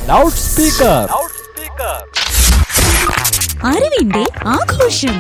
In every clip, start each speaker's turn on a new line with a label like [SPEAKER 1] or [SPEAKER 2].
[SPEAKER 1] loud speaker
[SPEAKER 2] അറിവിന്റെ ആഘോഷം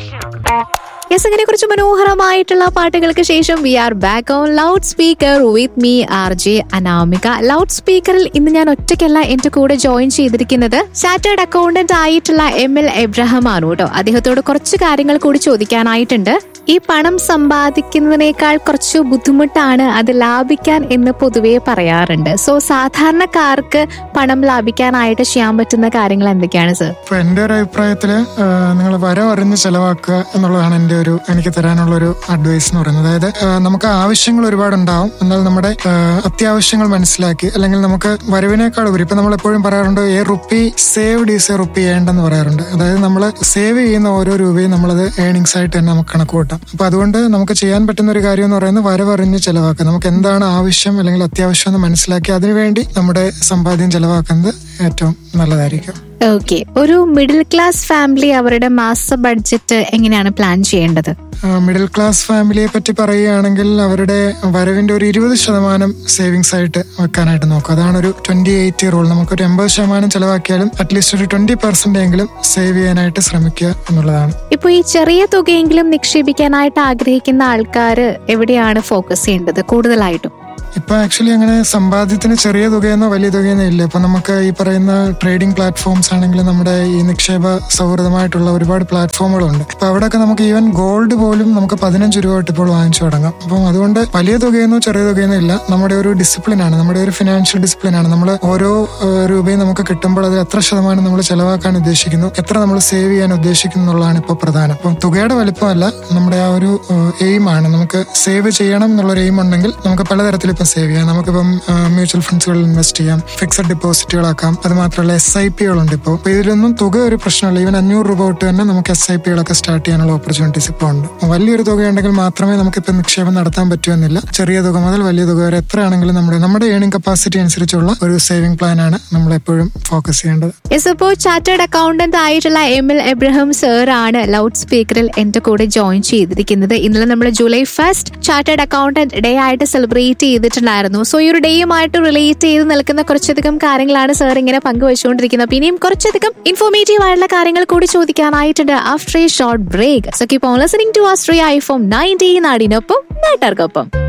[SPEAKER 3] yes അങ്ങനെ കുറച്ച് മനോഹരമായിട്ടുള്ള പാട്ടുകൾക്ക് ശേഷം we are back on loud speaker with me R J Anamika loud സ്പീക്കറിൽ ഇന്ന് ഞാൻ ഒറ്റയ്ക്കല്ല എന്റെ കൂടെ ജോയിൻ ചെയ്തിരിക്കുന്നത് ചാർട്ടേഡ് അക്കൗണ്ടന്റ് ആയിട്ടുള്ള എം എൽ എബ്രഹാം ആണ് കേട്ടോ അദ്ദേഹത്തോട് കുറച്ച് കാര്യങ്ങൾ കൂടി ചോദിക്കാനായിട്ടുണ്ട് ഈ പണം സമ്പാദിക്കുന്നതിനേക്കാൾ കുറച്ച് ബുദ്ധിമുട്ടാണ് അത് ലാഭിക്കാൻ എന്ന് പൊതുവേ പറയാറുണ്ട് സോ സാധാരണക്കാർക്ക് പണം ലാഭിക്കാനായിട്ട് ചെയ്യാൻ പറ്റുന്ന കാര്യങ്ങൾ എന്തൊക്കെയാണ് സർ
[SPEAKER 4] ഇപ്പൊ എന്റെ ഒരു അഭിപ്രായത്തില് നിങ്ങൾ വരവറിഞ്ഞ് ചെലവാക്കുക എന്നുള്ളതാണ് എന്റെ ഒരു എനിക്ക് തരാനുള്ള ഒരു അഡ്വൈസ് എന്ന് പറയുന്നത് അതായത് ആ, നമുക്ക് ആവശ്യങ്ങൾ ഒരുപാട് ഉണ്ടാവും എന്നാൽ നമ്മുടെ ആ, അത്യാവശ്യങ്ങൾ മനസ്സിലാക്കി അല്ലെങ്കിൽ നമുക്ക് വരവിനേക്കാൾ ഉപരി ഇപ്പൊ നമ്മൾ എപ്പോഴും പറയാറുണ്ട് a rupee saved is a rupee ഏണ്ടെന്ന് പറയാറുണ്ട് അതായത് നമ്മൾ സേവ് ചെയ്യുന്ന ഓരോ രൂപയും നമ്മളത് ഏണിങ്സ് ആയിട്ട് തന്നെ നമുക്ക് കണക്ക് കൂട്ടാം അപ്പൊ അതുകൊണ്ട് നമുക്ക് ചെയ്യാൻ പറ്റുന്ന ഒരു കാര്യം എന്ന് പറയുന്നത് വരവറിഞ്ഞ് ചെലവാക്കുക നമുക്ക് എന്താണ് ആവശ്യം അല്ലെങ്കിൽ അത്യാവശ്യം എന്ന് മനസ്സിലാക്കി അതിനുവേണ്ടി നമ്മുടെ സമ്പാദ്യം ചെലവാക്കുന്നത് ഏറ്റവും നല്ലതായിരിക്കും
[SPEAKER 3] ഓക്കെ ഒരു മിഡിൽ ക്ലാസ് ഫാമിലി അവരുടെ മാസ ബഡ്ജറ്റ് എങ്ങനെയാണ് പ്ലാൻ ചെയ്യേണ്ടത്
[SPEAKER 4] മിഡിൽ ക്ലാസ് ഫാമിലിയെ പറ്റി പറയുകയാണെങ്കിൽ അവരുടെ വരവിന്റെ ഒരു ഇരുപത് ശതമാനം സേവിങ്സ് ആയിട്ട് വെക്കാനായിട്ട് നോക്കുക അതാണ് ഒരു ട്വന്റി എയ്റ്റ് റൂൾ നമുക്കൊരു എൺപത് ശതമാനം ചെലവാക്കിയാലും അറ്റ്ലീസ്റ്റ് ഒരു ട്വന്റി പെർസെന്റ് എങ്കിലും സേവ് ചെയ്യാനായിട്ട് ശ്രമിക്കുക എന്നുള്ളതാണ്
[SPEAKER 3] ഇപ്പൊ ഈ ചെറിയ തുകയെങ്കിലും നിക്ഷേപിക്കാനായിട്ട് ആഗ്രഹിക്കുന്ന ആൾക്കാർ എവിടെയാണ് ഫോക്കസ് ചെയ്യേണ്ടത് കൂടുതലായിട്ടും
[SPEAKER 4] ഇപ്പൊ ആക്ച്വലി അങ്ങനെ സമ്പാദ്യത്തിന് ചെറിയ തുകയെന്നോ വലിയ തുകയെന്നോ ഇല്ല ഇപ്പൊ നമുക്ക് ഈ പറയുന്ന ട്രേഡിംഗ് പ്ലാറ്റ്ഫോംസ് ആണെങ്കിലും നമ്മുടെ ഈ നിക്ഷേപ സൗഹൃദമായിട്ടുള്ള ഒരുപാട് പ്ലാറ്റ്ഫോമുകളുണ്ട് അപ്പൊ അവിടെയൊക്കെ നമുക്ക് ഈവൻ ഗോൾഡ് പോലും നമുക്ക് പതിനഞ്ച് രൂപ തൊട്ട് ഇപ്പോൾ വാങ്ങിച്ചു തുടങ്ങാം അപ്പം അതുകൊണ്ട് വലിയ തുകയെന്നോ ചെറിയ തുകയെന്നോ ഇല്ല നമ്മുടെ ഒരു ഡിസിപ്ലിൻ ആണ് നമ്മുടെ ഒരു ഫിനാൻഷ്യൽ ഡിസിപ്ലിൻ ആണ് നമ്മൾ ഓരോ ഏഹ്, രൂപയും നമുക്ക് കിട്ടുമ്പോൾ അത് എത്ര ശതമാനം നമ്മൾ ചെലവാക്കാൻ ഉദ്ദേശിക്കുന്നു എത്ര നമ്മൾ സേവ് ചെയ്യാൻ ഉദ്ദേശിക്കുന്നു എന്നുള്ളതാണ് ഇപ്പോൾ പ്രധാനം അപ്പം തുകയുടെ വലിപ്പമല്ല നമ്മുടെ ആ ഒരു എയിം ആണ് നമുക്ക് സേവ് ചെയ്യണം എന്നുള്ളൊരു എയിം ഉണ്ടെങ്കിൽ നമുക്ക് പലതരത്തിൽ ഇപ്പം സേവ് ചെയ്യാം നമുക്കിപ്പം മ്യൂച്വൽ ഫണ്ട്സുകളിൽ ഇൻവെസ്റ്റ് ചെയ്യാം ഫിക്സഡ് ഡെപ്പോസിറ്റുകളാക്കാം അത് മാത്രമല്ല എസ് ഐ പികളുണ്ട് ഇപ്പോൾ അപ്പൊ ഇതിലൊന്നും തുക ഒരു പ്രശ്നമല്ല ഈവൻ അഞ്ഞൂറ് രൂപ തൊട്ട് തന്നെ നമുക്ക് എസ് ഐ പികളൊക്കെ സ്റ്റാർട്ട് ചെയ്യാനുള്ള ഓപ്പർച്യൂണിറ്റീസ് ഇപ്പോൾ ഉണ്ട് വലിയൊരു തുകയുണ്ടെങ്കിൽ മാത്രമേ നമുക്ക് ഇപ്പം നിക്ഷേപം നടത്താൻ പറ്റുമെന്നില്ല ചെറിയ തുക മുതൽ വലിയ തുക വരെ എത്രയാണെങ്കിലും നമ്മുടെ നമ്മുടെ ഏണിംഗ് കപ്പാസിറ്റി അനുസരിച്ചുള്ള ഒരു സേവിംഗ് പ്ലാൻ ആണ് നമ്മൾ എപ്പോഴും ഫോക്കസ് ചെയ്യേണ്ടത്
[SPEAKER 3] യെസ് ഇപ്പോൾ ചാർട്ടേഡ് അക്കൗണ്ടന്റ് ആയിട്ടുള്ള എം എൽ എബ്രഹാം സർ ആണ് ലൗഡ് സ്പീക്കറിൽ എന്റെ കൂടെ ജോയിൻ ചെയ്തിരിക്കുന്നത് ഇന്നലെ നമ്മൾ July first chartered accountant day ആയിട്ട് സെലിബ്രേറ്റ് ചെയ്തിട്ടുണ്ടായിരുന്നു സോ ഈ ഒരു ഡേയുമായിട്ട് റിലേറ്റ് ചെയ്ത് നിൽക്കുന്ന കുറച്ചധികം കാര്യങ്ങളാണ് സർ ഇങ്ങനെ പങ്കുവച്ചുകൊണ്ടിരിക്കുന്നത് അപ്പൊ ഇനിയും കുറച്ചധികം ഇൻഫോർമേറ്റീവ് ആയിട്ടുള്ള കാര്യങ്ങൾ കൂടി ചോദിക്കാനായിട്ടുണ്ട് after a short break so keep on listening to Austria ഐഫോം നയൻറ്റീൻ നാടിനൊപ്പം നാട്ടുകാർക്കൊപ്പം